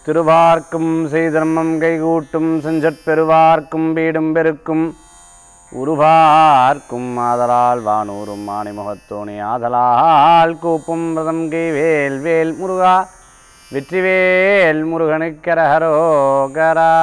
திருவார்க்கும் செய்தர்மம் கைகூட்டும் செஞ்சற் பெருவார்க்கும் வீடும் பெருக்கும் உருவார்க்கும் ஆதலால் வானூரும் மாணிமுகத்தோணி ஆதலால் கூப்பும் ரதம் கை வேல் வேல் முருகா வெற்றிவேல் முருகனுக்கரஹரோகரா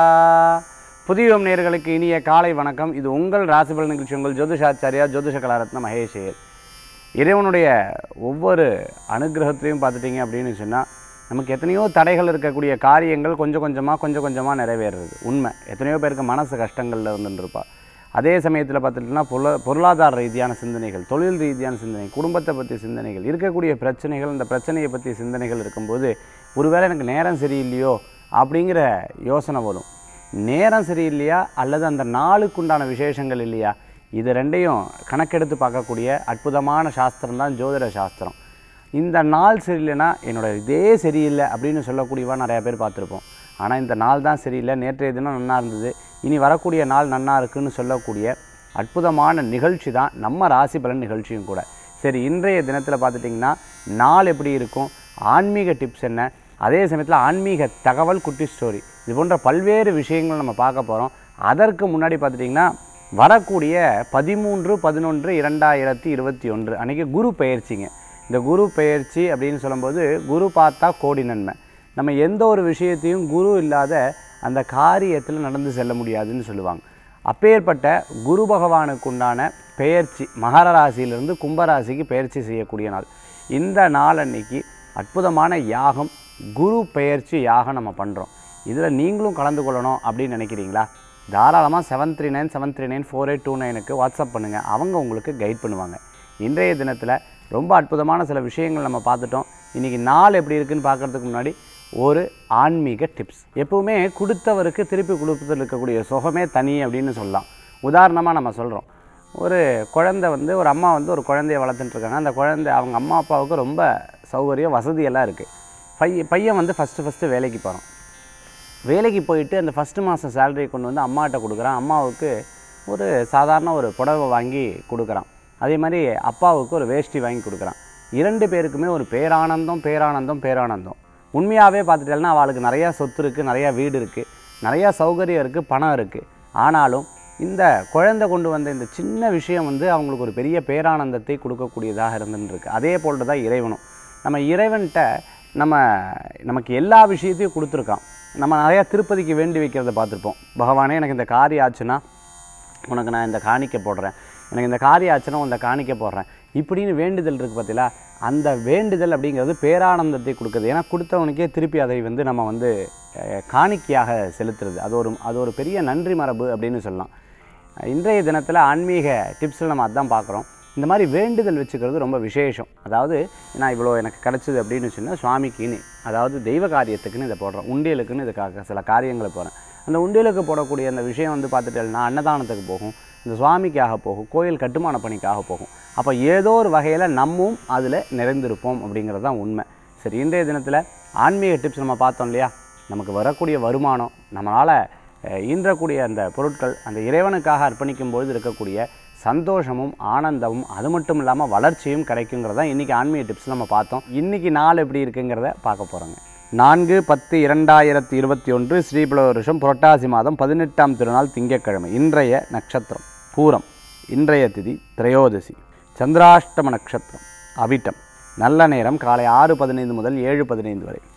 புதியம் நேர்களுக்கு இனிய காலை வணக்கம் இது உங்கள் ராசிபல் நிகழ்ச்சி உங்கள் ஜோதிஷாச்சாரியா ஜோதிஷ கலாரத்ன மகேஷேர் இறைவனுடைய ஒவ்வொரு அனுகிரகத்திலையும் பார்த்துட்டிங்க அப்படின்னு சொன்னால் நமக்கு எத்தனையோ தடைகள் இருக்கக்கூடிய காரியங்கள் கொஞ்சம் கொஞ்சமாக கொஞ்சம் கொஞ்சமாக நிறைவேறுறது உண்மை எத்தனையோ பேருக்கு மனசு கஷ்டங்களில் இருந்துருப்பா அதே சமயத்தில் பார்த்துட்டோம்னா பொருளா பொருளாதார ரீதியான சிந்தனைகள் தொழில் ரீதியான சிந்தனை குடும்பத்தை பற்றி சிந்தனைகள் இருக்கக்கூடிய பிரச்சனைகள் இந்த பிரச்சனையை பற்றி சிந்தனைகள் இருக்கும்போது ஒருவேளை எனக்கு நேரம் சரியில்லையோ அப்படிங்கிற யோசனை வரும் நேரம் சரியில்லையா அல்லது அந்த நாளுக்குண்டான விசேஷங்கள் இல்லையா இது ரெண்டையும் கணக்கெடுத்து பார்க்கக்கூடிய அற்புதமான சாஸ்திரம் தான் ஜோதிட சாஸ்திரம் இந்த நாள் சரியில்லைன்னா என்னோட இதே சரியில்லை அப்படின்னு சொல்லக்கூடியவா நிறையா பேர் பார்த்துருப்போம் ஆனால் இந்த நாள் தான் சரியில்லை நேற்றைய தினம் நன்னா இருந்தது இனி வரக்கூடிய நாள் நன்னா இருக்குன்னு சொல்லக்கூடிய அற்புதமான நிகழ்ச்சி தான் நம்ம ராசி பலன் நிகழ்ச்சியும் கூட சரி இன்றைய தினத்தில் பார்த்துட்டிங்கன்னா நாள் எப்படி இருக்கும் ஆன்மீக டிப்ஸ் என்ன அதே சமயத்தில் ஆன்மீக தகவல் குட்டி ஸ்டோரி இது போன்ற பல்வேறு விஷயங்கள் நம்ம பார்க்க போகிறோம் அதற்கு முன்னாடி பார்த்துட்டிங்கன்னா வரக்கூடிய பதிமூன்று பதினொன்று இரண்டாயிரத்தி இருபத்தி ஒன்று அன்றைக்கி குரு பெயர்ச்சிங்க இந்த குரு பெயர்ச்சி அப்படின்னு சொல்லும்போது குரு பார்த்தா கோடி நன்மை நம்ம எந்த ஒரு விஷயத்தையும் குரு இல்லாத அந்த காரியத்தில் நடந்து செல்ல முடியாதுன்னு சொல்லுவாங்க அப்பேற்பட்ட குரு பகவானுக்கு உண்டான பெயர்ச்சி மகர ராசியிலிருந்து கும்பராசிக்கு பெயர்ச்சி செய்யக்கூடிய நாள் இந்த நாள் அன்னைக்கு அற்புதமான யாகம் குரு பெயர்ச்சி யாகம் நம்ம பண்ணுறோம் இதில் நீங்களும் கலந்து கொள்ளணும் அப்படின்னு நினைக்கிறீங்களா தாராளமாக seven three nine seven three nine four eight two நைனுக்கு வாட்ஸ்அப் பண்ணுங்கள் அவங்க உங்களுக்கு கைட் பண்ணுவாங்க இன்றைய தினத்தில் ரொம்ப அற்புதமான சில விஷயங்கள் நம்ம பார்த்துட்டோம் இன்றைக்கி நாள் எப்படி இருக்குன்னு பார்க்குறதுக்கு முன்னாடி ஒரு ஆன்மீக டிப்ஸ் எப்பவுமே கொடுத்தவருக்கு திருப்பி கொடுப்பதில் இருக்கக்கூடிய சுகமே தனி அப்படின்னு சொல்லலாம் உதாரணமாக நம்ம சொல்கிறோம் ஒரு குழந்தை வந்து ஒரு அம்மா வந்து ஒரு குழந்தைய வளர்த்துட்டு இருக்காங்க அந்த குழந்தை அவங்க அம்மா அப்பாவுக்கு ரொம்ப சௌகரியம் வசதியெல்லாம் இருக்குது பையன் பையன் வந்து ஃபஸ்ட்டு ஃபஸ்ட்டு வேலைக்கு போகிறான் வேலைக்கு போயிட்டு அந்த ஃபஸ்ட்டு மாதம் சேலரியை கொண்டு வந்து அம்மாட்ட கொடுக்குறான் அம்மாவுக்கு ஒரு சாதாரண ஒரு புடவை வாங்கி கொடுக்குறான் அதே மாதிரி அப்பாவுக்கு ஒரு வேஷ்டி வாங்கி கொடுக்குறான் இரண்டு பேருக்குமே ஒரு பேரானந்தம் பேரானந்தம் பேரானந்தம் உண்மையாகவே பார்த்துட்டேன்னா அவளுக்கு நிறையா சொத்து இருக்குது நிறையா வீடு இருக்குது நிறையா சௌகரியம் இருக்குது பணம் இருக்குது ஆனாலும் இந்த குழந்தை கொண்டு வந்த இந்த சின்ன விஷயம் வந்து அவங்களுக்கு ஒரு பெரிய பேரானந்தத்தை கொடுக்கக்கூடியதாக இருந்துருக்கு அதே போல் தான் இறைவனும் நம்ம இறைவன்கிட்ட நம்ம நமக்கு எல்லா விஷயத்தையும் கொடுத்துருக்கான் நம்ம நிறையா திருப்பதிக்கு வேண்டி வைக்கிறத பார்த்துருப்போம் பகவானே எனக்கு இந்த காரியம் ஆச்சுன்னா உனக்கு நான் இந்த காணிக்கை போடுறேன் எனக்கு இந்த காரியம் ஆச்சுன்னா இந்த காணிக்கை போடுறேன் இப்படின்னு வேண்டுதல் இருக்குது பார்த்தீங்களா அந்த வேண்டுதல் அப்படிங்கிறது பேரானந்தத்தை கொடுக்குது ஏன்னா கொடுத்தவனுக்கே திருப்பி அதை வந்து நம்ம வந்து அஹ், காணிக்கையாக செலுத்துறது அது ஒரு அது ஒரு பெரிய நன்றி மரபு அப்படின்னு சொல்லலாம் இன்றைய தினத்தில் ஆன்மீக டிப்ஸில் நம்ம அதான் பார்க்குறோம் இந்த மாதிரி வேண்டுதல் வச்சுக்கிறது ரொம்ப விசேஷம் அதாவது நான் இவ்வளோ எனக்கு கிடச்சிது அப்படின்னு சொன்னால் சுவாமிக்குன்னு அதாவது தெய்வ காரியத்துக்குன்னு இதை போடுறேன் உண்டியலுக்குன்னு இதுக்காக சில காரியங்களை போகிறேன் அந்த உண்டியலுக்கு போடக்கூடிய அந்த விஷயம் வந்து பார்த்துட்டேன்னா அன்னதானத்துக்கு போகும் இந்த சுவாமிக்காக போகும் கோயில் கட்டுமான பணிக்காக போகும் அப்போ ஏதோ ஒரு வகையில் நம்மும் அதில் நிறைந்திருப்போம் அப்படிங்கிறது தான் உண்மை சரி இன்றைய தினத்தில் ஆன்மீக டிப்ஸ் நம்ம பார்த்தோம் இல்லையா நமக்கு வரக்கூடிய வருமானம் நம்மளால் அஹ், ஈன்றக்கூடிய அந்த பொருட்கள் அந்த இறைவனுக்காக அர்ப்பணிக்கும் பொழுது இருக்கக்கூடிய சந்தோஷமும் ஆனந்தமும் அது மட்டும் இல்லாமல் வளர்ச்சியும் கிடைக்குங்கிறத இன்றைக்கி ஆன்மீக டிப்ஸ் நம்ம பார்த்தோம் இன்றைக்கி நாள் எப்படி இருக்குங்கிறத பார்க்க போகிறோங்க நான்கு பத்து இரண்டாயிரத்தி இருபத்தி ஒன்று ஸ்ரீபல வருஷம் புரட்டாசி மாதம் பதினெட்டாம் திருநாள் திங்கட்கிழமை இன்றைய நட்சத்திரம் பூரம் இன்றைய திதி திரையோதசி சந்திராஷ்டம நட்சத்திரம் அவிட்டம் நல்ல நேரம் காலை ஆறு பதினைந்து முதல் ஏழு பதினைந்து வரை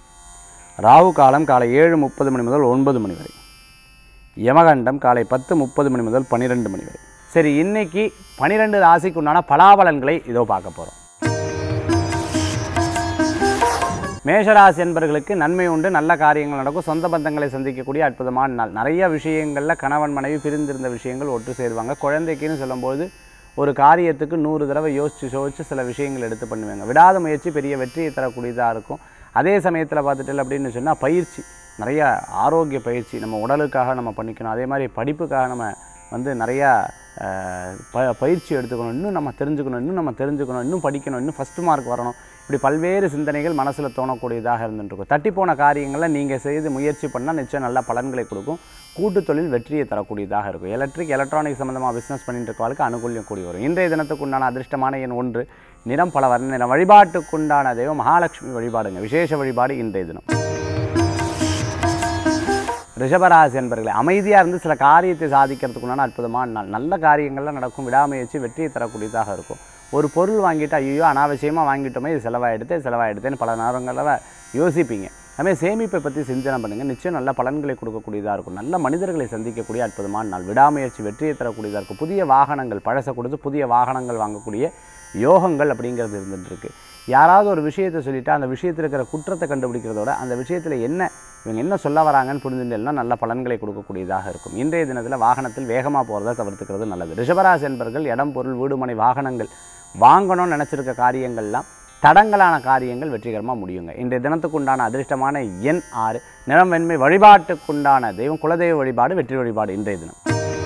ராகு காலம் காலை ஏழு முப்பது மணி முதல் ஒன்பது மணி வரை யமகண்டம் காலை பத்து முப்பது மணி முதல் பன்னிரெண்டு மணி வரை சரி இன்னைக்கு பன்னிரெண்டு ராசிக்கு உண்டான பலாபலன்களை இதோ பார்க்க போகிறோம் மேஷராசி என்பர்களுக்கு நன்மை உண்டு நல்ல காரியங்கள் நடக்கும் சொந்த பந்தங்களை சந்திக்கக்கூடிய அற்புதமான நாள் நிறைய விஷயங்களில் கணவன் மனைவி பிரிந்திருந்த விஷயங்கள் ஒட்டு சேருவாங்க குழந்தைக்குன்னு சொல்லும்போது ஒரு காரியத்துக்கு நூறு தடவை யோசித்து யோசித்து சில விஷயங்கள் எடுத்து பண்ணுவாங்க விடாத முயற்சி பெரிய வெற்றியை தரக்கூடியதாக இருக்கும் அதே சமயத்தில் பார்த்துட்டு அப்படின்னு சொன்னால் பயிற்சி நிறைய ஆரோக்கிய பயிற்சி நம்ம உடலுக்காக நம்ம பண்ணிக்கணும் அதே மாதிரி படிப்புக்காக நம்ம வந்து நிறையா அஹ், ப பயிற்சி எடுத்துக்கணும் இன்னும் நம்ம தெரிஞ்சுக்கணும் இன்னும் நம்ம தெரிஞ்சுக்கணும் இன்னும் படிக்கணும் இன்னும் ஃபஸ்ட்டு மார்க் வரணும் இப்படி பல்வேறு சிந்தனைகள் மனசில் தோணக்கூடியதாக இருந்துருக்கும் தட்டி போன காரியங்களை நீங்கள் செய்து முயற்சி பண்ணால் நிச்சயம் நல்ல பலன்களை கொடுக்கும் கூட்டு தொழில் வெற்றியை தரக்கூடியதாக இருக்கும் எலக்ட்ரிக் எலக்ட்ரானிக் சம்மந்தமாக பிஸ்னஸ் பண்ணிட்டு இருக்கவங்களுக்கு அனுகூல்யம் கூடி வரும் இன்றைய தினத்துக்குண்டான அதிர்ஷ்டமான எண் ஒன்று நிறம் பல வர்ண நிறம் வழிபாட்டுக்குண்டான தெய்வம் மகாலட்சுமி வழிபாடுங்க விசேஷ வழிபாடு இன்றைய தினம் ரிஷபராசி என்பர்களே அமைதியாக இருந்து சில காரியத்தை சாதிக்கிறதுக்குண்டான அற்புதமான நாள் நல்ல காரியங்கள்லாம் நடக்கும் விடாமுயற்சி வெற்றியை தரக்கூடியதாக இருக்கும் ஒரு பொருள் வாங்கிட்டு ஐயோ அனாவசியமாக வாங்கிட்டோமே இது செலவாயிடுது செலவாயிடுதுன்னு பல நேரங்களில் யோசிப்பீங்க அதுமாதிரி சேமிப்பை பற்றி சிந்தனை பண்ணுங்கள் நிச்சயம் நல்ல பலன்களை கொடுக்கக்கூடியதாக இருக்கும் நல்ல மனிதர்களை சந்திக்கக்கூடிய அற்புதமான நாள் விடாமுயற்சி வெற்றியை தரக்கூடியதாக இருக்கும் புதிய வாகனங்கள் பழசை கொடுத்து புதிய வாகனங்கள் வாங்கக்கூடிய யோகங்கள் அப்படிங்கிறது இருந்துட்டு இருக்கு யாராவது ஒரு விஷயத்தை சொல்லிட்டா அந்த விஷயத்தில் இருக்கிற குற்றத்தை கண்டுபிடிக்கிறதோட அந்த விஷயத்தில் என்ன இவங்க என்ன சொல்ல வராங்கன்னு புரிஞ்சுட்டேன்னா நல்ல பலன்களை கொடுக்கக்கூடியதாக இருக்கும் இன்றைய தினத்தில் வாகனத்தில் வேகமாக போகிறத தவிர்த்துக்கிறது நல்லது ரிஷபராசி என்பர்கள் இடம் பொருள் வீடுமனை வாகனங்கள் வாங்கணும்னு நினச்சிருக்க காரியங்கள்லாம் தடங்கலான காரியங்கள் வெற்றிகரமாக முடியுங்க இன்றைய தினத்துக்குண்டான அதிர்ஷ்டமான எண் ஆறு நிறம் வெண்மை வழிபாட்டுக்குண்டான தெய்வம் குலதெய்வ வழிபாடு வெற்றி வழிபாடு இன்றைய தினம்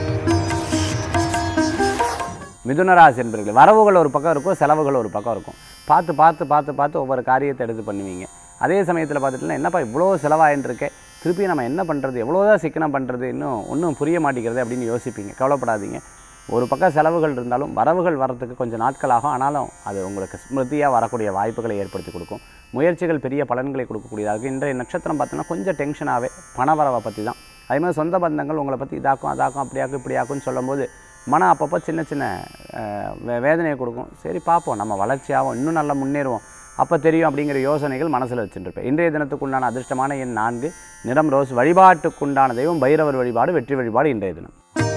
மிதுனராசி என்பர்கள் வரவுகள் ஒரு பக்கம் இருக்கும் செலவுகள் ஒரு பக்கம் இருக்கும் பார்த்து பார்த்து பார்த்து பார்த்து ஒவ்வொரு காரியத்தை எடுத்து பண்ணுவீங்க அதே சமயத்தில் பார்த்துட்டுனா என்னப்பா இவ்வளோ செலவாயின்றிருக்கே திருப்பி நம்ம என்ன பண்ணுறது எவ்வளோதான் சிக்கனம் பண்ணுறது இன்னும் ஒன்றும் புரிய மாட்டேங்கிறது அப்படின்னு யோசிப்பீங்க கவலைப்படாதீங்க ஒரு பக்கம் செலவுகள் இருந்தாலும் வரவுகள் வரத்துக்கு கொஞ்சம் நாட்கள் ஆகும் ஆனாலும் அது உங்களுக்கு ஸ்மிருதியாக வரக்கூடிய வாய்ப்புகளை ஏற்படுத்தி கொடுக்கும் முயற்சிகள் பெரிய பலன்களை கொடுக்கக்கூடியதாக இருக்கும் இன்றைய நட்சத்திரம் பார்த்தோன்னா கொஞ்சம் டென்ஷனாகவே பணவரவை பற்றி தான் அதே மாதிரி சொந்த பந்தங்கள் உங்களை பற்றி இதாக்கும் அதாக்கும் அப்படியாக்கும் இப்படியாக்கும்னு சொல்லும்போது மனம் அப்பப்போ சின்ன சின்ன அஹ், வே- வேதனையை கொடுக்கும் சரி பார்ப்போம் நம்ம வளர்ச்சியாகும் இன்னும் நல்லா முன்னேறுவோம் அப்போ தெரியும் அப்படிங்கிற யோசனைகள் மனசில் வச்சுருப்பேன் இன்றைய தினத்துக்குண்டான அதிர்ஷ்டமான எண் நான்கு நிறம் ரோஸ் வழிபாட்டுக்குண்டான தெய்வம் பைரவர் வழிபாடு வெற்றி வழிபாடு இன்றைய தினம்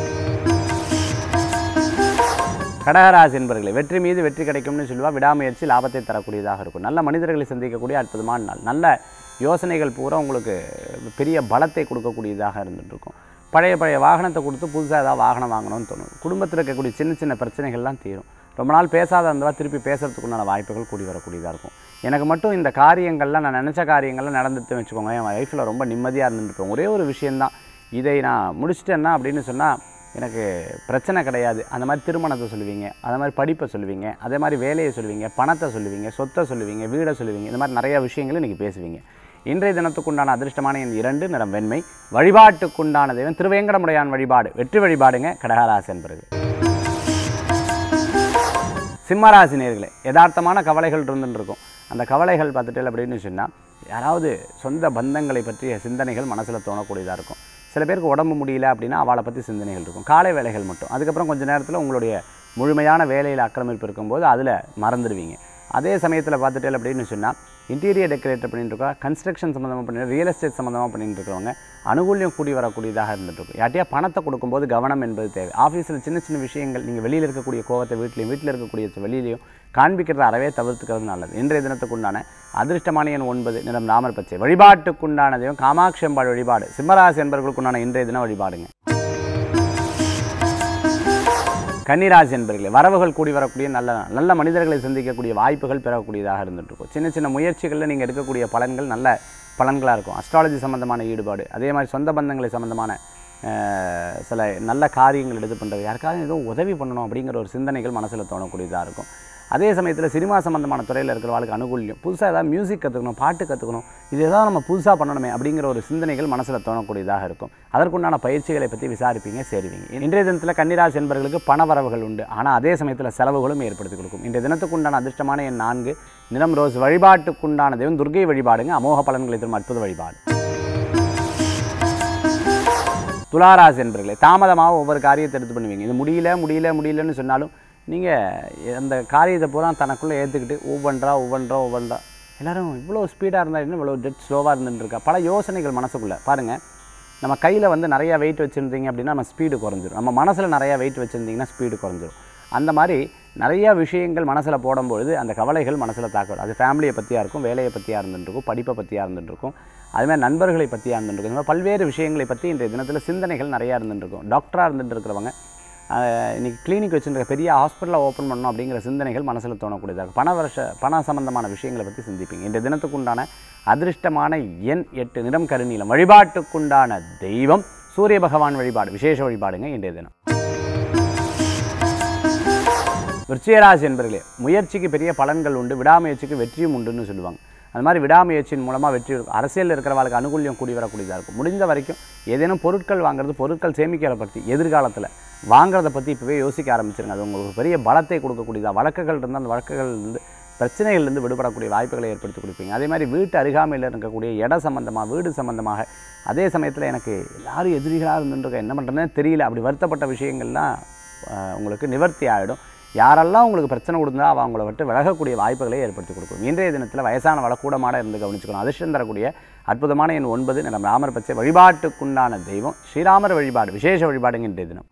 கடகராசி என்பர்களே வெற்றி மீது வெற்றி கிடைக்கும்னு சொல்லுவா விடாமுயற்சி லாபத்தை தரக்கூடியதாக இருக்கும் நல்ல மனிதர்களை சந்திக்கக்கூடிய அற்புதமான நாள் நல்ல யோசனைகள் பூரா உங்களுக்கு பெரிய பலத்தை கொடுக்கக்கூடியதாக இருந்துட்டு இருக்கும் பழைய பழைய வாகனத்தை கொடுத்து புதுசாக ஏதாவது வாகனம் வாங்கணும்னு தோணும் குடும்பத்தில் இருக்கக்கூடிய சின்ன சின்ன பிரச்சனைகள்லாம் தீரும் ரொம்ப நாள் பேசாத இருந்தவா திருப்பி பேசுறதுக்குண்டான வாய்ப்புகள் கூடி வரக்கூடியதாக இருக்கும் எனக்கு மட்டும் இந்த காரியங்கள்லாம் நான் நினச்ச காரியங்கள்லாம் நடந்துட்டு வச்சுக்கோங்க என் லைஃப்பில் ரொம்ப நிம்மதியாக இருந்துருப்பேன் ஒரே ஒரு விஷயந்தான் இதை நான் முடிச்சிட்டேன்னா அப்படின்னு சொன்னால் எனக்கு பிரச்சனை கிடையாது அந்த மாதிரி திருமணத்தை சொல்லுவீங்க அந்த மாதிரி படிப்பை சொல்லுவீங்க அதே மாதிரி வேலையை சொல்லுவீங்க பணத்தை சொல்லுவீங்க சொத்தை சொல்லுவீங்க வீடை சொல்லுவீங்க இந்த மாதிரி நிறைய விஷயங்களை இன்றைக்கி பேசுவீங்க இன்றைய தினத்துக்குண்டான அதிர்ஷ்டமான எண் இரண்டு நிறம் வெண்மை வழிபாட்டுக்குண்டான தெய்வம் திருவேங்கடமுடையான் வழிபாடு வெற்றி வழிபாடுங்க கடகராசி என்பது சிம்மராசி நேர்களே யதார்த்தமான கவலைகள் இருந்துட்டு இருக்கும் அந்த கவலைகள் பார்த்துட்டு அப்படின்னு சொன்னால் யாராவது சொந்த பந்தங்களை பற்றிய சிந்தனைகள் மனசில் தோணக்கூடியதாக இருக்கும் சில பேருக்கு உடம்பு முடியல அப்படின்னா அவளை பற்றி சிந்தனைகள் இருக்கும் காலை வேலைகள் மட்டும் அதுக்கப்புறம் கொஞ்ச நேரத்தில் உங்களுடைய முழுமையான வேலையில் அக்கிரமிப்பு இருக்கும்போது அதில் மறந்துடுவீங்க அதே சமயத்தில் பார்த்துட்டு அப்படின்னு சொன்னால் இன்டீரியர் டெக்கரேட்டர் பண்ணிட்டு இருக்கா கன்ஸ்ட்ரக்ஷன் சம்மந்தமாக பண்ணி ரியல் எஸ்டேட் சம்மந்தமாக பண்ணிட்டு இருக்கிறவங்க அனுகூல்யம் கூடி வரக்கூடியதாக இருந்துட்டு இருக்கும் யார்ட்டையா பணத்தை கொடுக்கும்போது கவனம் என்பது தேவை ஆஃபீஸில் சின்ன சின்ன விஷயங்கள் நீங்கள் வெளியில் இருக்கக்கூடிய கோவத்தை வீட்லையும் வீட்டில் இருக்கக்கூடிய வெளியிலையும் காண்பிக்கிறத அறவே தவிர்த்துக்கிறது நல்லது இன்றைய தினத்துக்குண்டான அதிர்ஷ்டமான எண் ஒன்பது நிறம் ராமர் பச்சை வழிபாட்டுக்குண்டான தெய்வம் காமாட்சி அம்பாள் வழிபாடு சிம்மராசி என்பவர்களுக்குண்டான இன்றைய தினம் வழிபாடுங்க கன்னிராசி என்பர்களே வரவுகள் கூடி வரக்கூடிய நல்ல நல்ல மனிதர்களை சந்திக்கக்கூடிய வாய்ப்புகள் பெறக்கூடியதாக இருந்துட்டு இருக்கும் சின்ன சின்ன முயற்சிகளில் நீங்கள் எடுக்கக்கூடிய பலன்கள் நல்ல பலன்களாக இருக்கும் அஸ்ட்ராலஜி சம்மந்தமான ஈடுபாடு அதே மாதிரி சொந்த பந்தங்களை சம்மந்தமான அஹ், சில நல்ல காரியங்கள் எடுத்து பண்ணுறது யாருக்காவது ஏதோ உதவி பண்ணணும் அப்படிங்கிற ஒரு சிந்தனைகள் மனசில் தோணக்கூடியதாக இருக்கும் அதே சமயத்தில் சினிமா சம்மந்தமான துறையில் இருக்கிறவங்களுக்கு அனுகூல்யம் புதுசாக ஏதாவது மியூசிக் கற்றுக்கணும் பாட்டு கற்றுக்கணும் இது ஏதாவது நம்ம புதுசாக பண்ணணுமே அப்படிங்கிற ஒரு சிந்தனைகள் மனசில் தோணக்கூடியதாக இருக்கும் அதற்குண்டான பயிற்சிகளை பற்றி விசாரிப்பீங்க சேருவீங்க இன்றைய தினத்தில் கன்னிராசி என்பவர்களுக்கு பண வரவுகள் உண்டு ஆனால் அதே சமயத்தில் செலவுகளும் ஏற்படுத்தி கொடுக்கும் இன்றைய தினத்துக்குண்டான அதிர்ஷ்டமான எண் நான்கு நிறம் ரோஸ் வழிபாட்டுக்குண்டான தெய்வம் துர்கை வழிபாடுங்க அமோக பலன்களை தரும் அற்புத வழிபாடு துளாராசி என்பர்களே தாமதமாக ஒவ்வொரு காரியத்தை எடுத்து பண்ணுவீங்க இது முடியல முடியல முடியலன்னு சொன்னாலும் நீங்கள் அந்த காரியத்தை பூரா தனக்குள்ளே ஏற்றுக்கிட்டு ஒவ்வொன்றா ஒவ்வொன்றா ஒவ்வொன்றா எல்லாரும் இவ்வளோ ஸ்பீடாக இருந்தால் இன்னும் இவ்வளோ டெட் ஸ்லோவாக இருந்துட்டுருக்கா பல யோசனைகள் மனசுக்குள்ளே பாருங்கள் நம்ம கையில் வந்து நிறைய வெயிட் வச்சுருந்தீங்க அப்படின்னா நம்ம ஸ்பீடு குறைஞ்சிரும் நம்ம மனசில் நிறைய வெயிட் வச்சுருந்தீங்கன்னா ஸ்பீடு குறைஞ்சிரும் அந்த மாதிரி நிறைய விஷயங்கள் மனசில் போடும்பொழுது அந்த கவலைகள் மனசில் தாக்கும் அது ஃபேமிலியை பற்றியாக இருக்கும் வேலையை பற்றியாக இருந்துருக்கும் படிப்பை பற்றியாக இருந்துருக்கும் அதுமாதிரி நண்பர்களை பற்றியாக இருந்துருக்கும் இந்த மாதிரி பல்வேறு விஷயங்களை பற்றி இன்றைய தினத்தில் சிந்தனைகள் நிறையா இருந்துருக்கும் டாக்டராக இருந்துட்டு இருக்கிறவங்க ஆஹ், இன்னைக்கு கிளினிக் வச்சுருக்க பெரிய ஹாஸ்பிட்டலை ஓப்பன் பண்ணணும் அப்படிங்கிற சிந்தனைகள் மனசில் தோணக்கூடியதாக இருக்கும். பண வருஷ பண சம்பந்தமான விஷயங்களை பற்றி சிந்திப்பீங்க இன்றைய தினத்துக்குண்டான அதிர்ஷ்டமான எண் எட்டு நிறம் கருநீலம் வழிபாட்டுக்குண்டான தெய்வம் சூரிய பகவான் வழிபாடு விசேஷ வழிபாடுங்க இன்றைய தினம் விருச்சிகராசி என்பர்களே முயற்சிக்கு பெரிய பலன்கள் உண்டு விடாமுயற்சிக்கு வெற்றியும் உண்டுன்னு சொல்லுவாங்க அது மாதிரி விடாமுயற்சியின் மூலமாக வெற்றி இருக்கும் அரசியலில் இருக்கிறவங்களுக்கு அனுகூல்யம் கூடி வரக்கூடியதாக இருக்கும் முடிந்த வரைக்கும் ஏதேனும் பொருட்கள் வாங்குறது பொருட்கள் சேமிக்கிறத பற்றி எதிர்காலத்தில் வாங்குறத பற்றி இப்போவே யோசிக்க ஆரம்பிச்சிருங்க அது உங்களுக்கு பெரிய பலத்தை கொடுக்கக்கூடியதா வழக்குகள் இருந்தால் அந்த வழக்குகள் வந்து பிரச்சனைகள்லேருந்து விடுபடக்கூடிய வாய்ப்புகளை ஏற்படுத்தி கொடுப்பீங்க அதே மாதிரி வீட்டு அருகாமையில் இருக்கக்கூடிய இட சம்பந்தமாக வீடு சம்பந்தமாக அதே சமயத்தில் எனக்கு எல்லாரும் எதிரிகளாக இருந்துருக்க என்ன பண்ணுறதுன்னு தெரியல அப்படி வருத்தப்பட்ட விஷயங்கள்லாம் ஆஹ், உங்களுக்கு நிவர்த்தி ஆகிடும் யாரெல்லாம் உங்களுக்கு பிரச்சனை கொடுத்தா அவ அவங்கள விட்டு விலகக்கூடிய வாய்ப்புகளை ஏற்படுத்தி கொடுக்கும் இன்றைய தினத்தில் வயசானவளை கூடமாட இருந்து கவனிச்சுக்கணும் அதிர்ஷ்டம் தரக்கூடிய அற்புதமான எண் ஒன்பது நிலம் ராமர் பச்சை வழிபாட்டுக்குண்டான தெய்வம் ஸ்ரீராமர் வழிபாடு விசேஷ வழிபாடுங்க இன்றைய தினம்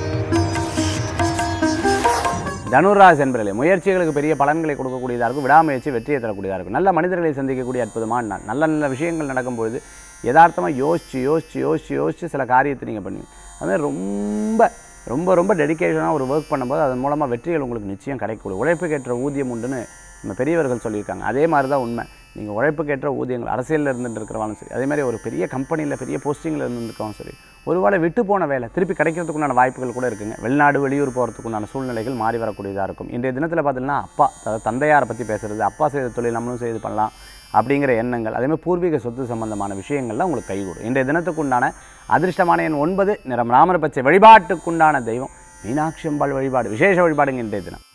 தனுராஸ் என்பதிலே முயற்சிகளுக்கு பெரிய பலன்களை கொடுக்கக்கூடியதாக இருக்கும் விடாமுயற்சி வெற்றியை தரக்கூடியதாக இருக்கும் நல்ல மனிதர்களை சந்திக்கக்கூடிய அற்புதமான நாள் நல்ல நல்ல விஷயங்கள் நடக்கும்பொழுது யதார்த்தமாக யோசிச்சு யோசிச்சு யோசிச்சு யோசிச்சு சில காரியத்தை நீங்கள் பண்ணுவீங்க அதுமாதிரி ரொம்ப ரொம்ப ரொம்ப டெடிகேஷனாக ஒரு ஒர்க் பண்ணும்போது அதன் மூலமாக வெற்றிகள் உங்களுக்கு நிச்சயம் கிடைக்கக்கூடிய உழைப்புக்கேற்ற ஊதியம் உண்டுன்னு நம்ம பெரியவர்கள் சொல்லியிருக்காங்க அதே மாதிரி தான் உண்மை நீங்கள் உழைப்புக்கேற்ற ஊதியங்கள் அரசியலில் இருந்துட்டு இருக்கிறவாலும் சரி அதே மாதிரி ஒரு பெரிய கம்பெனியில் பெரிய போஸ்டிங்கில் இருந்துருக்கவும் சரி ஒருவேளை விட்டு போன வேலை திருப்பி கிடைக்கிறதுக்குண்டான வாய்ப்புகள் கூட இருக்குங்க வெளிநாடு வெளியூர் போகிறதுக்குண்டான சூழ்நிலைகள் மாறி வரக்கூடியதாக இருக்கும் இன்றைய தினத்தில் பார்த்தீங்கன்னா அப்பா அதாவது தந்தையாரை பற்றி பேசுகிறது அப்பா செய்த தொழில் நம்மளும் செய்து பண்ணலாம் அப்படிங்கிற எண்ணங்கள் அதேமாதிரி பூர்வீக சொத்து சம்பந்தமான விஷயங்கள்லாம் உங்களுக்கு கைகூடும் இன்றைய தினத்துக்குண்டான அதிர்ஷ்டமான எண் ஒன்பது நிறம் ராமர் பச்சை வழிபாட்டுக்குண்டான தெய்வம் மீனாட்சி அம்பாள் வழிபாடு விசேஷ வழிபாடுங்க இன்றைய தினம்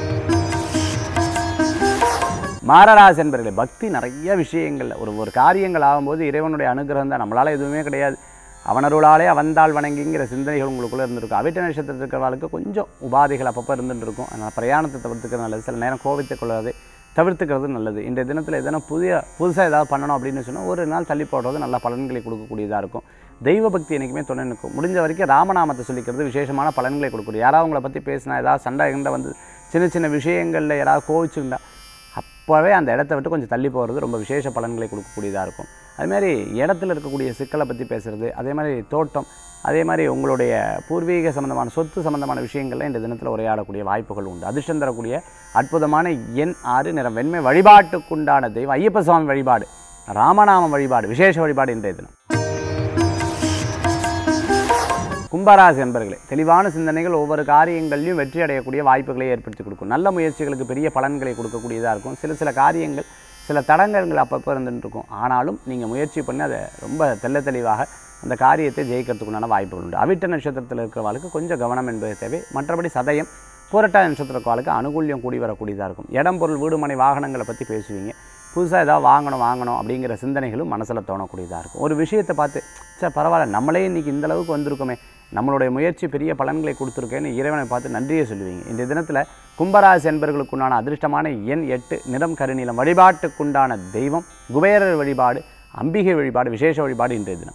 மாரராஜ் என்பர்களே பக்தி நிறைய விஷயங்கள்ல ஒரு ஒரு காரியங்கள் ஆகும்போது இறைவனுடைய அனுகிரகம் தான் நம்மளால் எதுவுமே கிடையாது அவனருளாலே அவந்தாள் வணங்கிங்கிற சிந்தனைகள் உங்களுக்குள்ளே இருந்திருக்கும் அவிட்ட நட்சத்திரத்தில் இருக்கிறவர்களுக்கு கொஞ்சம் உபாதைகள் அப்பப்போ இருந்துட்டு இருக்கும் அதனால் பிரயாணத்தை தவிர்த்துக்கிறது நல்லது சில நேரம் கோபித்து கொள்வதை தவிர்த்துக்கிறது நல்லது இன்றைய தினத்தில் எதனா புதிய புதுசாக ஏதாவது பண்ணணும் அப்படின்னு சொன்னால் ஒரு நாள் தள்ளி போடுறது நல்ல பலன்களை கொடுக்கக்கூடியதாக இருக்கும் தெய்வ பக்தி என்றைக்குமே துணை நிற்கும் முடிஞ்ச வரைக்கும் ராமநாமத்தை சொல்லிக்கிறது விசேஷமான பலன்களை கொடுக்கக்கூடிய யாராவது உங்களை பற்றி பேசினா ஏதாவது சண்டை கிண்டை வந்து சின்ன சின்ன விஷயங்களில் யாராவது கோவிச்சுருந்தா அப்போவே அந்த இடத்த விட்டு கொஞ்சம் தள்ளி போகிறது ரொம்ப விசேஷ பலன்களை கொடுக்கக்கூடியதாக இருக்கும் அதுமாதிரி இடத்துல இருக்கக்கூடிய சிக்கலை பற்றி பேசுகிறது அதே மாதிரி தோட்டம் அதே மாதிரி உங்களுடைய பூர்வீக சம்பந்தமான சொத்து சம்பந்தமான விஷயங்கள்லாம் இந்த தினத்தில் உரையாடக்கூடிய வாய்ப்புகள் உண்டு அதிர்ஷ்டம் தரக்கூடிய அற்புதமான எண் ஆறு நிறம் வெண்மை வழிபாட்டுக்குண்டான தெய்வம் ஐயப்ப சுவாமி வழிபாடு ராமநாம வழிபாடு விசேஷ வழிபாடு இன்றைய தினம் கும்பராசி என்பர்களே தெளிவான சிந்தனைகள் ஒவ்வொரு காரியங்களையும் வெற்றி அடையக்கூடிய வாய்ப்புகளை ஏற்படுத்தி கொடுக்கும் நல்ல முயற்சிகளுக்கு பெரிய பலன்களை கொடுக்கக்கூடியதாக இருக்கும் சில சில காரியங்கள் சில தடங்கல்கள் அப்பப்போ இருந்துட்டு இருக்கும் ஆனாலும் நீங்கள் முயற்சி பண்ணி அதை ரொம்ப தெள்ள தெளிவாக அந்த காரியத்தை ஜெயிக்கிறதுக்குண்டான வாய்ப்புகள் உண்டு அவிட்ட நட்சத்திரத்தில் இருக்கிறவளுக்கு கொஞ்சம் கவனம் என்பது தேவை மற்றபடி சதயம் புரட்டாதி நட்சத்திரக்காலுக்கு அனுகூல்யம் கூடி வரக்கூடியதாக இருக்கும் இடம் பொருள் வீடு மனை வாகனங்களை பற்றி பேசுவீங்க புதுசாக ஏதாவது வாங்கணும் வாங்கணும் அப்படிங்கிற சிந்தனைகளும் மனசில் தோணக்கூடியதாக இருக்கும் ஒரு விஷயத்தை பார்த்து சே பரவாயில்ல நம்மளே இன்றைக்கி இந்த அளவுக்கு வந்திருக்கோமே நம்மளுடைய முயற்சி பெரிய பலன்களை கொடுத்துருக்கேன்னு இறைவனை பார்த்து நன்றியை சொல்லுவீங்க இந்த தினத்தில் கும்பராசி என்பர்களுக்குண்டான அதிர்ஷ்டமான எண் எட்டு நிறம் கருநீலம் வழிபாட்டுக்குண்டான தெய்வம் குபேரர் வழிபாடு அம்பிகை வழிபாடு விசேஷ வழிபாடு இன்றைய தினம்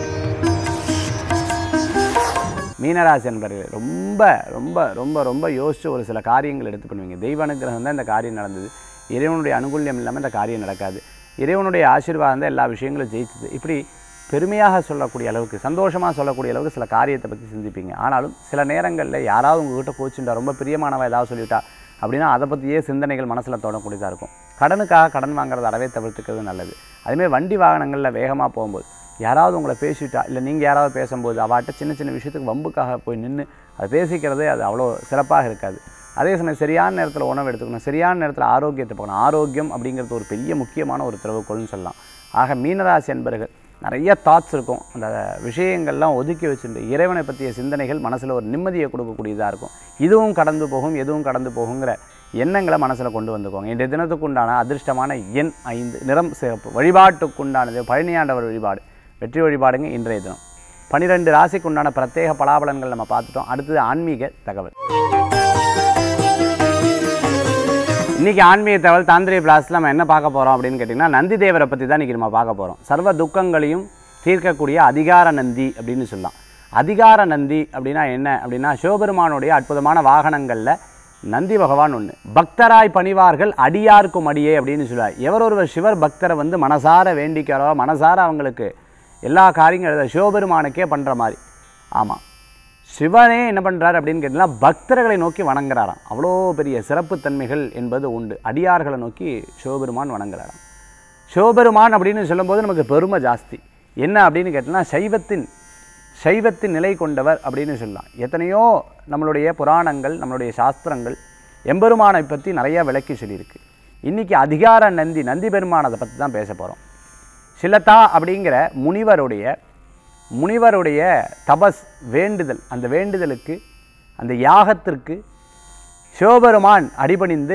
மீனராசி என்பர்கள் ரொம்ப ரொம்ப ரொம்ப ரொம்ப யோசித்து ஒரு சில காரியங்கள் எடுத்து பண்ணுவீங்க தெய்வ அனுகிரகம் தான் இந்த காரியம் நடந்தது இறைவனுடைய அனுகூல்யம் இல்லாமல் இந்த காரியம் நடக்காது இறைவனுடைய ஆசீர்வாதம் தான் எல்லா விஷயங்களும் ஜெயிச்சது இப்படி பெருமையாக சொல்லக்கூடிய அளவுக்கு சந்தோஷமாக சொல்லக்கூடிய அளவுக்கு சில காரியத்தை பற்றி சிந்திப்பீங்க ஆனாலும் சில நேரங்களில் யாராவது உங்ககிட்ட கோச்சுட்டா ரொம்ப பிரியமானவ ஏதாவது சொல்லிட்டா அப்படின்னா அதை பற்றியே சிந்தனைகள் மனசில் தோணக்கூடியதாக இருக்கும் கடனுக்காக கடன் வாங்குறது அறவே தவிர்த்துக்கிறது நல்லது அதுமாதிரி வண்டி வாகனங்களில் வேகமாக போகும்போது யாராவது உங்களை பேசிட்டா இல்லை நீங்கள் யாராவது பேசும்போது அவாட்ட சின்ன சின்ன விஷயத்துக்கு வம்புக்காக போய் நின்று அதை பேசிக்கிறதே அது அவ்வளோ சிறப்பாக இருக்காது அதே சமயம் சரியான நேரத்தில் உணவு எடுத்துக்கணும் சரியான நேரத்தில் ஆரோக்கியத்தை போகணும் ஆரோக்கியம் அப்படிங்கிறது ஒரு பெரிய முக்கியமான ஒரு திறவுகோள்னு சொல்லலாம் ஆக மீனராசி என்பர்கள் நிறைய தாட்ஸ் இருக்கும் அந்த விஷயங்கள்லாம் ஒதுக்கி வச்சுட்டு இறைவனை பற்றிய சிந்தனைகள் மனசில் ஒரு நிம்மதியை கொடுக்கக்கூடியதாக இருக்கும் இதுவும் கடந்து போகும் எதுவும் கடந்து போகுங்கிற எண்ணங்களை மனசில் கொண்டு வந்துக்கோங்க இன்றைய தினத்துக்குண்டான அதிர்ஷ்டமான எண் ஐந்து நிறம் சிறப்பு வழிபாட்டுக்குண்டானது பழனியாண்டவர் வழிபாடு வெற்றி வழிபாடுங்க இன்றைய தினம் பனிரெண்டு ராசிக்குண்டான பிரத்யேக பலாபலன்கள் நம்ம பார்த்துட்டோம் அடுத்தது ஆன்மீக தகவல் இன்றைக்கி ஆன்மீக தகவல் தாந்திரிய பிளாஸில் நம்ம என்ன பார்க்க போகிறோம் அப்படின்னு கேட்டிங்கன்னா நந்தி தேவரை பற்றி தான் இன்றைக்கி நம்ம பார்க்க போகிறோம் சர்வ துக்கங்களையும் தீர்க்கக்கூடிய அதிகார நந்தி அப்படின்னு சொல்லலாம் அதிகார நந்தி அப்படின்னா என்ன அப்படின்னா சிவபெருமானுடைய அற்புதமான வாகனங்களில் நந்தி பகவான் ஒன்று பக்தராய் பணிவார்கள் அடியார்க்கும் அடியே அப்படின்னு சொல்லுவார் எவர் ஒருவர் சிவர் பக்தரை வந்து மனசார வேண்டிக்கிறோ மனசார அவங்களுக்கு எல்லா காரியங்களும் சிவபெருமானுக்கே பண்ணுற மாதிரி ஆமாம் சிவனே என்ன பண்ணுறாரு அப்படின்னு கேட்டிங்கன்னா பக்தர்களை நோக்கி வணங்குறாராம் அவ்வளோ பெரிய சிறப்புத்தன்மைகள் என்பது உண்டு அடியார்களை நோக்கி சிவபெருமான் வணங்குறாராம் சிவபெருமான் அப்படின்னு சொல்லும்போது நமக்கு பெருமை ஜாஸ்தி என்ன அப்படின்னு கேட்டிங்கன்னா சைவத்தின் சைவத்தின் நிலை கொண்டவர் அப்படின்னு சொல்லலாம் எத்தனையோ நம்மளுடைய புராணங்கள் நம்மளுடைய சாஸ்திரங்கள் எம்பெருமானை பற்றி நிறையா விளக்கி சொல்லியிருக்கு இன்றைக்கி அதிகார நந்தி நந்தி பெருமானதை பற்றி தான் பேச போகிறோம் சிலதா அப்படிங்கிற முனிவருடைய முனிவருடைய தபஸ் வேண்டுதல் அந்த வேண்டுதலுக்கு அந்த யாகத்திற்கு சிவபெருமான் அடிபணிந்து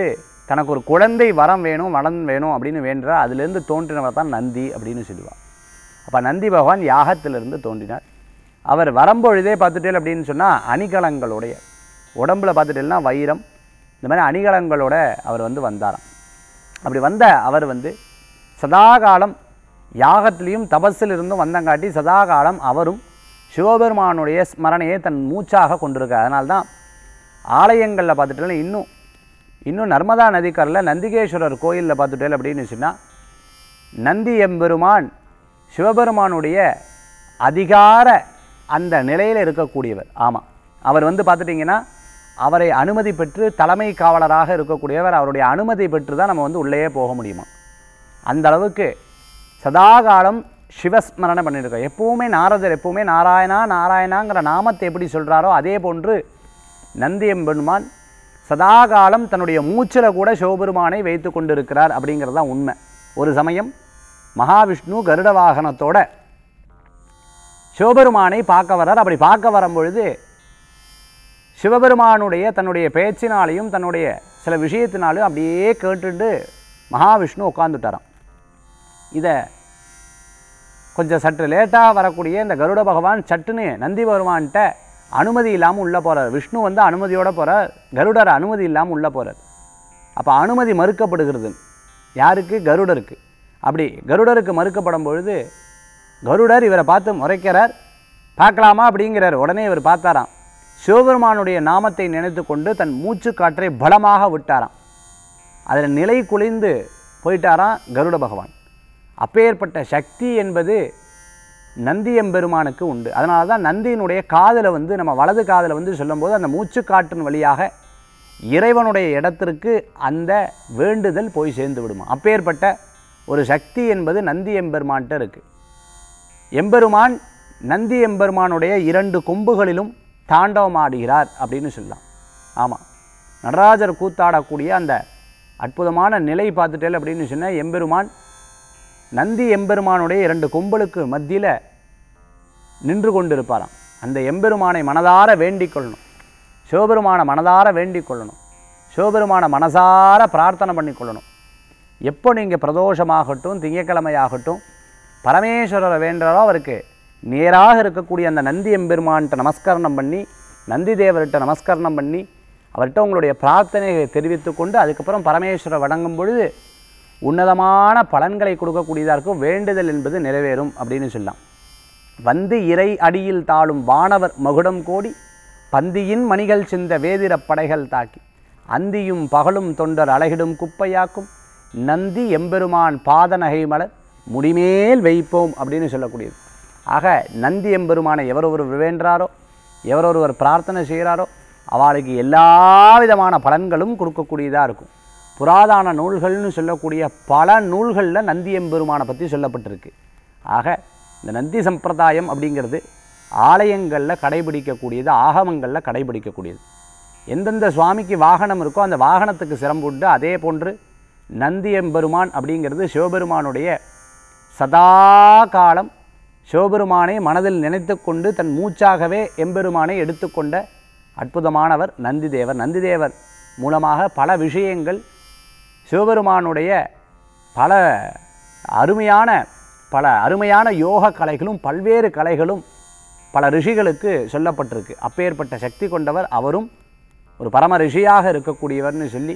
தனக்கு ஒரு குழந்தை வரம் வேணும் வளம் வேணும் அப்படின்னு வேண்டுறா அதுலேருந்து தோன்றினவர் தான் நந்தி அப்படின்னு சொல்லுவாள் அப்போ நந்தி பகவான் யாகத்திலிருந்து தோன்றினார் அவர் வரும்பொழுதே பார்த்துட்டேன் அப்படின்னு சொன்னால் அணிகலங்களுடைய உடம்புல பார்த்துட்டேன்னா வைரம் இந்த மாதிரி அணிகலங்களோட அவர் வந்து வந்தாராம் அப்படி வந்த அவர் வந்து சதாகாலம் யாகத்திலையும் தபஸில் இருந்தும் வந்தங்காட்டி சதாகாலம் அவரும் சிவபெருமானுடைய ஸ்மரணையை தன் மூச்சாக கொண்டிருக்கார் அதனால்தான் ஆலயங்களில் பார்த்துட்டேன்னா இன்னும் இன்னும் நர்மதா நதிக்கரில் நந்திகேஸ்வரர் கோயிலில் பார்த்துட்டேன் அப்படின்னு சொன்னால் நந்தி எம்பெருமான் சிவபெருமானுடைய அதிகார அந்த நிலையில் இருக்கக்கூடியவர் ஆமாம் அவர் வந்து பார்த்துட்டிங்கன்னா அவரை அனுமதி பெற்று தலைமை காவலராக இருக்கக்கூடியவர் அவருடைய அனுமதி பெற்று தான் நம்ம வந்து உள்ளேயே போக முடியுமா அந்த அளவுக்கு சதாகாலம் சிவஸ்மரணை பண்ணியிருக்கோம் எப்பவுமே நாரதர் எப்பவுமே நாராயணா நாராயணாங்கிற நாமத்தை எப்படி சொல்கிறாரோ அதே போன்று நந்தி எம்பெருமான் சதாகாலம் தன்னுடைய மூச்சில் கூட சிவபெருமானை வைத்து கொண்டிருக்கிறார் அப்படிங்கிறது தான் உண்மை ஒரு சமயம் மகாவிஷ்ணு கருட வாகனத்தோட சிவபெருமானை பார்க்க வர்றார் அப்படி பார்க்க வரும்பொழுது சிவபெருமானுடைய தன்னுடைய பேச்சினாலையும் தன்னுடைய சில விஷயத்தினாலும் அப்படியே கேட்டுட்டு மகாவிஷ்ணு உட்காந்துட்டாராம் இதை கொஞ்சம் சற்று லேட்டாக வரக்கூடிய இந்த கருட பகவான் சட்டுன்னு நந்தி பகவான்கிட்ட அனுமதி இல்லாமல் உள்ளே போகிறார் விஷ்ணு வந்து அனுமதியோடு போகிறார் கருடர் அனுமதி இல்லாமல் உள்ளே போகிறார் அப்போ அனுமதி மறுக்கப்படுகிறது யாருக்கு கருடருக்கு அப்படி கருடருக்கு மறுக்கப்படும் பொழுது கருடர் இவரை பார்த்து முறைக்கிறார் பார்க்கலாமா அப்படிங்கிறார் உடனே இவர் பார்த்தாராம் சிவபெருமானுடைய நாமத்தை நினைத்து கொண்டு தன் மூச்சு காற்றை பலமாக விட்டாராம் அதில் நிலை குலைந்து போயிட்டாராம் கருட பகவான் அப்பேற்பட்ட சக்தி என்பது நந்தி எம்பெருமானுக்கு உண்டு அதனால தான் நந்தியினுடைய காதில் வந்து நம்ம வலது காதில் வந்து சொல்லும்போது அந்த மூச்சு காற்றின் வழியாக இறைவனுடைய இடத்திற்கு அந்த வேண்டுதல் போய் சேர்ந்து விடுமா அப்பேற்பட்ட ஒரு சக்தி என்பது நந்தி எம்பெருமான்கிட்ட இருக்குது எம்பெருமான் நந்தி எம்பெருமானுடைய இரண்டு கொம்புகளிலும் தாண்டவமாடுகிறார் அப்படின்னு சொல்லலாம் ஆமாம் நடராஜர் கூத்தாடக்கூடிய அந்த அற்புதமான நிலை பார்த்துட்டேல் அப்படின்னு சொன்னால் எம்பெருமான் நந்தி எம்பெருமானுடைய இரண்டு கொம்பலுக்கு மத்தியில் நின்று கொண்டிருப்பாராம் அந்த எம்பெருமானை மனதார வேண்டிக் கொள்ளணும் சிவபெருமான மனதார வேண்டிக் கொள்ளணும் சிவபெருமான மனசார பிரார்த்தனை பண்ணி கொள்ளணும் எப்போ நீங்கள் பிரதோஷமாகட்டும் திங்கக்கிழமையாகட்டும் பரமேஸ்வரரை வேண்டுறாரோ அவருக்கு நேராக இருக்கக்கூடிய அந்த நந்தி எம்பெருமான்கிட்ட நமஸ்கரணம் பண்ணி நந்தி தேவர்கிட்ட நமஸ்கரணம் பண்ணி அவர்கிட்ட உங்களுடைய பிரார்த்தனையை தெரிவித்து கொண்டு அதுக்கப்புறம் பரமேஸ்வரை வணங்கும் பொழுது உன்னதமான பலன்களை கொடுக்கக்கூடியதாக இருக்கும் வேண்டுதல் என்பது நிறைவேறும் அப்படின்னு சொல்லலாம் வந்து இறை அடியில் தாழும் வானவர் மகுடம் கோடி பந்தியின் மணிகள் சிந்த வேதிரப் படைகள் தாக்கி அந்தியும் பகலும் தொண்டர் அழகிடும் குப்பையாக்கும் நந்தி எம்பெருமான் பாதநகை மலர் முடிமேல் வைப்போம் அப்படின்னு சொல்லக்கூடியது ஆக நந்தி எம்பெருமானை எவரொருவர் வேண்டாரோ எவரொருவர் பிரார்த்தனை செய்கிறாரோ அவளுக்கு எல்லா விதமான பலன்களும் கொடுக்கக்கூடியதாக இருக்கும் புராதான நூல்கள்னு சொல்லக்கூடிய பல நூல்களில் நந்தி எம்பெருமானை பற்றி சொல்லப்பட்டிருக்கு ஆக இந்த நந்தி சம்பிரதாயம் அப்படிங்கிறது ஆலயங்களில் கடைபிடிக்கக்கூடியது ஆகமங்களில் கடைபிடிக்கக்கூடியது எந்தெந்த சுவாமிக்கு வாகனம் இருக்கோ அந்த வாகனத்துக்கு சிரம்பு உண்டு அதே போன்று நந்தி எம்பெருமான் அப்படிங்கிறது சிவபெருமானுடைய சதா காலம் சிவபெருமானை மனதில் நினைத்து கொண்டு தன் மூச்சாகவே எம்பெருமானை எடுத்துக்கொண்ட அற்புதமானவர் நந்திதேவர் நந்திதேவர் மூலமாக பல விஷயங்கள் சிவபெருமானுடைய பல அருமையான பல அருமையான யோக கலைகளும் பல்வேறு கலைகளும் பல ரிஷிகளுக்கு சொல்லப்பட்டிருக்கு அப்பேற்பட்ட சக்தி கொண்டவர் அவரும் ஒரு பரம ரிஷியாக இருக்கக்கூடியவர்னு சொல்லி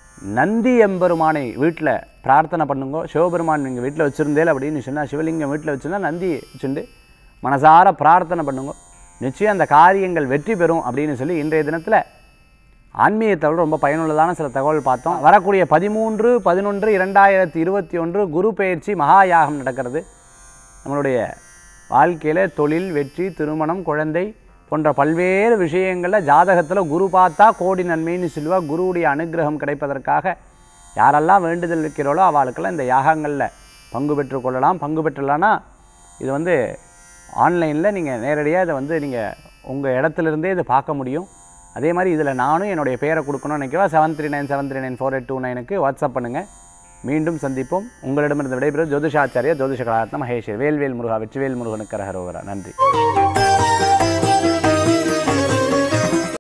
நந்தி எம்பெருமானை வீட்டில் பிரார்த்தனை பண்ணுங்க சிவபெருமான் நீங்கள் வீட்டில் வச்சுருந்தேல் அப்படின்னு சொன்னால் சிவலிங்கம் வீட்டில் வச்சுருந்தா நந்தி வச்சுண்டு மனசார பிரார்த்தனை பண்ணுங்க நிச்சயம் அந்த காரியங்கள் வெற்றி பெறும் அப்படின்னு சொல்லி இன்றைய தினத்தில் ஆன்மீகத்தோடு ரொம்ப பயனுள்ளதான சில தகவல் பார்த்தோம் வரக்கூடிய பதிமூன்று பதினொன்று இரண்டாயிரத்தி இருபத்தி ஒன்று குரு பெயர்ச்சி மகாயாகம் நடக்கிறது நம்மளுடைய வாழ்க்கையில் தொழில் வெற்றி திருமணம் குழந்தை போன்ற பல்வேறு விஷயங்களில் ஜாதகத்தில் குரு பார்த்தா கோடி நன்மைன்னு சொல்லுவா குருவுடைய அனுகிரகம் கிடைப்பதற்காக யாரெல்லாம் வேண்டுதல் வைக்கிறோளோ அவளுக்கெல்லாம் இந்த யாகங்களில் பங்கு பெற்றுக்கொள்ளலாம் பங்கு பெற்றுலான்னா இது வந்து ஆன்லைனில் நீங்கள் நேரடியாக இதை வந்து நீங்கள் உங்கள் இடத்துலேருந்தே இதை பார்க்க முடியும் அதே மாதிரி இதில் நானும் என்னுடைய பேரை கொடுக்கணும்னு நினைக்கிறவா seven three nine seven three nine four eight two நைனுக்கு வாட்ஸ்அப் பண்ணுங்கள் மீண்டும் சந்திப்போம் உங்களிடமிருந்து விடைபெறும் ஜோதிஷாச்சாரியா ஜோதிஷ கலாரத்ன மகேஷ் வேல்வேல் முருகா வெற்றிவேல் முருகனுக்கு கரகரோகரா நன்றி